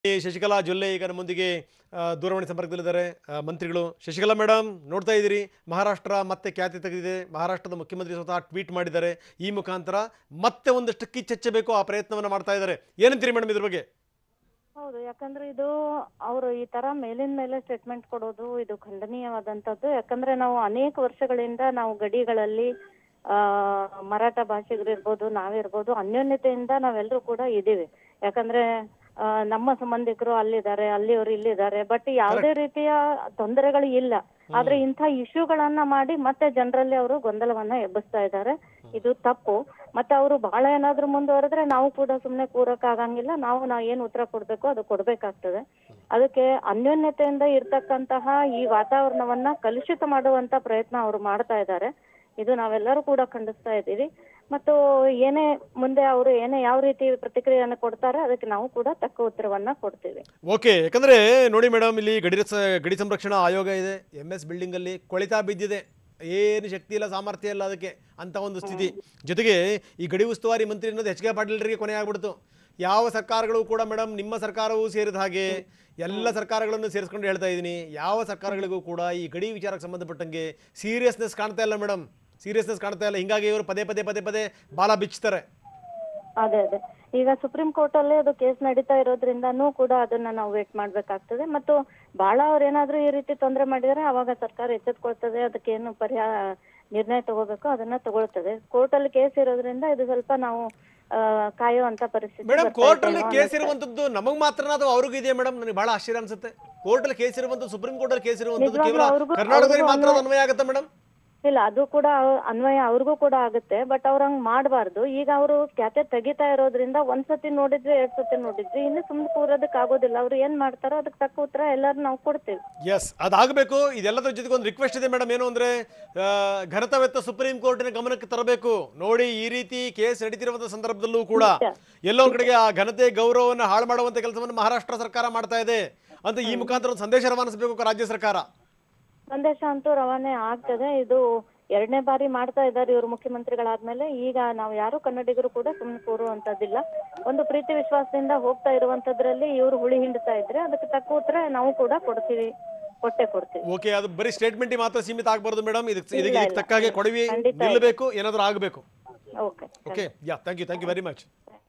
ಈ ಶಶಿಕಲಾ ಜೊಲ್ಲೆ ಈಗ ನಮ್ಮೊಂದಿಗೆ ಆ, ದೂರವಾಣಿ ಸಂಪರ್ಕದಲ್ಲಿದ್ದಾರೆ ಆ, ಮಂತ್ರಿಗಳು ಶಶಿಕಲಾ ಮೇಡಮ್ ನೋಡ್ತಾ ಇದ್ದೀರಿ ಮಹಾರಾಷ್ಟ್ರ ಮತ್ತೆ ಖ್ಯಾತಿ ತೆಗೆದಿದೆ ಮಹಾರಾಷ್ಟ್ರದ ಮುಖ್ಯಮಂತ್ರಿ ಸ್ವತಃ ಟ್ವೀಟ್ ಮಾಡಿದ್ದಾರೆ ಈ ಮುಖಾಂತರ ಮತ್ತೆ ಒಂದಷ್ಟು ಕಿಚ್ಚೆಚ್ಚಬೇಕು ಆ ಪ್ರಯತ್ನವನ್ನು ಮಾಡ್ತಾ ಇದ್ದಾರೆ ಏನಂತೀರಿ ಮೇಡಮ್ ಇದ್ರ ಬಗ್ಗೆ ಹೌದು ಯಾಕಂದ್ರೆ ಇದು ಅವರು ಈ ತರ ಮೇಲಿನ ಮೇಲೆ ಸ್ಟೇಟ್ಮೆಂಟ್ ಕೊಡೋದು ಇದು ಖಂಡನೀಯವಾದಂತದ್ದು ಯಾಕಂದ್ರೆ ನಾವು ಅನೇಕ ವರ್ಷಗಳಿಂದ ನಾವು ಗಡಿಗಳಲ್ಲಿ ಆ ಮರಾಠ ಭಾಷಿಗರಿರ್ಬೋದು ನಾವಿರ್ಬೋದು ಅನ್ಯೋನ್ಯತೆಯಿಂದ ನಾವೆಲ್ಲರೂ ಕೂಡ ಇದೀವಿ ಯಾಕಂದ್ರೆ ಆ, ನಮ್ಮ ಸಂಬಂಧಿಕರು ಅಲ್ಲಿದ್ದಾರೆ ಅಲ್ಲಿಯವರು ಇಲ್ಲಿದ್ದಾರೆ ಬಟ್ ಯಾವುದೇ ರೀತಿಯ ತೊಂದರೆಗಳು ಇಲ್ಲ ಆದ್ರೆ ಇಂಥ ಇಶ್ಯೂಗಳನ್ನ ಮಾಡಿ ಮತ್ತೆ ಜನರಲ್ಲಿ ಅವರು ಗೊಂದಲವನ್ನ ಎಬ್ಬಿಸ್ತಾ ಇದ್ದಾರೆ ಇದು ತಪ್ಪು ಮತ್ತೆ ಅವರು ಬಹಳ ಏನಾದ್ರೂ ಮುಂದುವರೆದ್ರೆ ನಾವು ಕೂಡ ಸುಮ್ನೆ ಕೂರಕ್ ಆಗಂಗಿಲ್ಲ ನಾವು ನಾವು ಏನ್ ಉತ್ತರ ಕೊಡ್ಬೇಕು ಅದು ಕೊಡ್ಬೇಕಾಗ್ತದೆ ಅದಕ್ಕೆ ಅನ್ಯೋನ್ಯತೆಯಿಂದ ಇರ್ತಕ್ಕಂತಹ ಈ ವಾತಾವರಣವನ್ನ ಕಲುಷಿತ ಮಾಡುವಂತ ಪ್ರಯತ್ನ ಅವರು ಮಾಡ್ತಾ ಇದ್ದಾರೆ ಇದು ನಾವೆಲ್ಲರೂ ಕೂಡ ಖಂಡಿಸ್ತಾ ಇದ್ದೀವಿ ಮತ್ತು ಏನೇ ಮುಂದೆ ಅವರು ಏನೇ ಯಾವ ರೀತಿ ಪ್ರತಿಕ್ರಿಯೆಯನ್ನು ಕೊಡ್ತಾರೆ ಅದಕ್ಕೆ ನಾವು ಕೂಡ ತಕ್ಕ ಉತ್ತರವನ್ನ ಕೊಡ್ತೀವಿ ಓಕೆ ಯಾಕಂದ್ರೆ ನೋಡಿ ಮೇಡಮ್ ಇಲ್ಲಿ ಗಡಿ ರಕ್ಷ- ಗಡಿ ಸಂರಕ್ಷಣಾ ಆಯೋಗ ಇದೆ ಎಂ ಎಸ್ ಬಿಲ್ಡಿಂಗ್ ಅಲ್ಲಿ ಕೊಳಿತಾ ಬಿದ್ದಿದೆ ಏನು ಶಕ್ತಿ ಇಲ್ಲ ಸಾಮರ್ಥ್ಯ ಇಲ್ಲ ಅದಕ್ಕೆ ಅಂತ ಒಂದು ಸ್ಥಿತಿ ಜೊತೆಗೆ ಈ ಗಡಿ ಉಸ್ತುವಾರಿ ಮಂತ್ರಿ ಅನ್ನೋದು ಎಚ್ ಕೆ ಪಾಟೀಲ್ರಿಗೆ ಕೊನೆ ಆಗ್ಬಿಡ್ತು ಯಾವ ಸರ್ಕಾರಗಳು ಕೂಡ ಮೇಡಮ್ ನಿಮ್ಮ ಸರ್ಕಾರವೂ ಸೇರಿದ ಹಾಗೆ ಎಲ್ಲ ಸರ್ಕಾರಗಳನ್ನು ಸೇರಿಸ್ಕೊಂಡು ಹೇಳ್ತಾ ಇದ್ದೀನಿ ಯಾವ ಸರ್ಕಾರಗಳಿಗೂ ಕೂಡ ಈ ಗಡಿ ವಿಚಾರಕ್ಕೆ ಸಂಬಂಧಪಟ್ಟಂಗೆ ಸೀರಿಯಸ್ನೆಸ್ ಕಾಣ್ತಾ ಇಲ್ಲ ಮೇಡಮ್ ಸೀರಿಯಸ್ನೆಸ್ ಕಾಣ್ತಾ ಇಲ್ಲ ಹಿಂಗಾಗಿ ಇವರು ಪದೇ ಪದೇ ಪದೇ ಪದೇ ಬಾಲ ಬಿಚ್ತಾರೆ ಅದೇ ಅದೇ ಈಗ ಸುಪ್ರೀಂ ಕೋರ್ಟ್ ಅಲ್ಲಿ ಅದು ಕೇಸ್ ನಡೀತಾ ಇರೋದ್ರಿಂದನೂ ಕೂಡ ಅದನ್ನ ನಾವು ವೇಟ್ ಮಾಡ್ಬೇಕಾಗ್ತದೆ ಮತ್ತು ಬಹಳ ಅವ್ರು ಏನಾದ್ರೂ ಈ ರೀತಿ ತೊಂದರೆ ಮಾಡಿದರೆ ಅವಾಗ ಸರ್ಕಾರ ಎಚ್ಚೆತ್ಕೊಳ್ತದೆ ಅದಕ್ಕೇನು ಪರಿಹಾರ ನಿರ್ಣಯ ತಗೋಬೇಕು ಅದನ್ನ ತಗೊಳ್ತದೆ ಕೋರ್ಟ್ ಅಲ್ಲಿ ಕೇಸ್ ಇರೋದ್ರಿಂದ ಇದು ಸ್ವಲ್ಪ ನಾವು ಆ, ಕಾಯುವಂತ ಪರಿಸ್ಥಿತಿ ಮೇಡಮ್ ಬರ್ತಾ ಕೋರ್ಟ್ ಇದೆ ಅಲ್ಲಿ ಅನ್ನೋ ಕೇಸ್ ಅನ್ಸುತ್ತೆ. ಇರುವಂತದ್ದು ನಮಗ್ ಮಾತ್ರನಾ ಅಥವಾ ಅವ್ರಿಗೂ ಇದೆಯಾ ಮೇಡಮ್ ನನಗೆ ಬಹಳ ಆಶ್ಚರ್ಯ ಅನ್ಸುತ್ತೆ ಕೋರ್ಟ್ ಅಲ್ಲಿ ಕೇಸ್ ಇರುವಂತದ್ದು ಸುಪ್ರೀಂ ಕೋರ್ಟ್ ಅಲ್ಲಿ ಕೇಸ್ ಇರುವಂತದ್ದು ನಿಜವಾಗ್ಲೂ ಕೇವಲ ಅವ್ರಿಗೂ- ಕರ್ನಾಟಕದಲ್ಲಿ ಅವ್ರಿಗೂ ಮಾತ್ರ ಅದು ಅನ್ವಯ ಆಗುತ್ತೆ ಮೇಡಮ್ ಇಲ್ಲ ಅದು ಕೂಡ ಅವ್- ಅನ್ವಯ ಅವ್ರಿಗೂ ಕೂಡ ಆಗುತ್ತೆ ಬಟ್ ಅವ್ರ ಹಂಗ್ ಮಾಡಬಾರ್ದು ಈಗ ಅವರು ಖ್ಯಾತೆ ತೆಗಿತಾ ಇರೋದ್ರಿಂದ ಒಂದ್ ಸತಿ ನೋಡಿದ್ವಿ ಎರಡ್ ಸತಿ ನೋಡಿದ್ವಿ ಇನ್ನು ಸುಮ್ನೆ ಕೂರೋದಕ್ ಆಗೋದಿಲ್ಲ ಅವ್ರು ಏನ್ ಮಾಡ್ತಾರೋ ಅದಕ್ಕೆ ತಕ್ಕ ಉತ್ತರ ಎಲ್ಲರೂ ನಾವು ಕೊಡ್ತೀವಿ ಎಸ್ ಅದಾಗಬೇಕು ಇದೆಲ್ಲದ್ರ ಜೊತೆಗೆ ಒಂದು ರಿಕ್ವೆಸ್ಟ್ ಇದೆ ಮೇಡಮ್ ಏನು ಅಂದ್ರೆ ಆ, ಘನತಾವೆತ್ತ ಸುಪ್ರೀಂ ಕೋರ್ಟಿನ ಗಮನಕ್ಕೆ ತರಬೇಕು ನೋಡಿ ಈ ರೀತಿ ಕೇಸ್ ನಡೀತಿರುವಂತ ಸಂದರ್ಭದಲ್ಲೂ ಕೂಡ ನಿಜ. ಎಲ್ಲೋ ಒಂದ್ ಕಡೆಗೆ ಆ ಘನತೆ ಗೌರವವನ್ನು ಹಾಳು ಮಾಡುವಂತ ಕೆಲಸವನ್ನು ಮಹಾರಾಷ್ಟ್ರ ಸರ್ಕಾರ ಮಾಡ್ತಾ ಇದೆ ಅಂತ ಈ ಮುಖಾಂತರ ಒಂದು ಸಂದೇಶ ರವಾನಿಸಬೇಕು ರಾಜ್ಯ ಸರ್ಕಾರ ಸಂದೇಶ ಅಂತೂ ರವಾನೆ ಆಗ್ತದೆ ಇದು ಎರಡನೇ ಬಾರಿ ಮಾಡ್ತಾ ಇದ್ದಾರೆ ಇವರು ಮುಖ್ಯಮಂತ್ರಿಗಳಾದ್ಮೇಲೆ ಈಗ ನಾವು ಯಾರು ಕನ್ನಡಿಗರು ಕೂಡ ಸುಮ್ಮನೆ ಕೂರುವಂತದ್ದಿಲ್ಲ ಒಂದು ಪ್ರೀತಿ ವಿಶ್ವಾಸದಿಂದ ಹೋಗ್ತಾ ಇರುವಂತದ್ರಲ್ಲಿ ಇವರು ಹುಳಿ ಹಿಂಡ್ತಾ ಇದ್ರೆ ಅದಕ್ಕೆ ತಕ್ಕ ಉತ್ತರ ನಾವು ಕೂಡ ಕೊಡ್ತೀವಿ ಕೊಟ್ಟೆ ಕೊಡ್ತೀವಿ ಓಕೆ ಅದು ಬರೀ ಸ್ಟೇಟ್ಮೆಂಟ್ ಮಾತ್ರ ಸೀಮಿತ ಆಗಬಾರ್ದು ಮೇಡಮ್ ಇದಕ್ಕೆ ಇಲ್ಲ, ಇದಕ್ಕೆ ಇಲ್ಲ. ತಕ್ಕಾಗೆ ಕೊಡವಿ ಖಂಡಿತ ಇಲ್ಲ. ನಿಲ್ಲಬೇಕು ಏನಾದರೂ ಆಗಬೇಕು okay okay yeah thank you thank you very much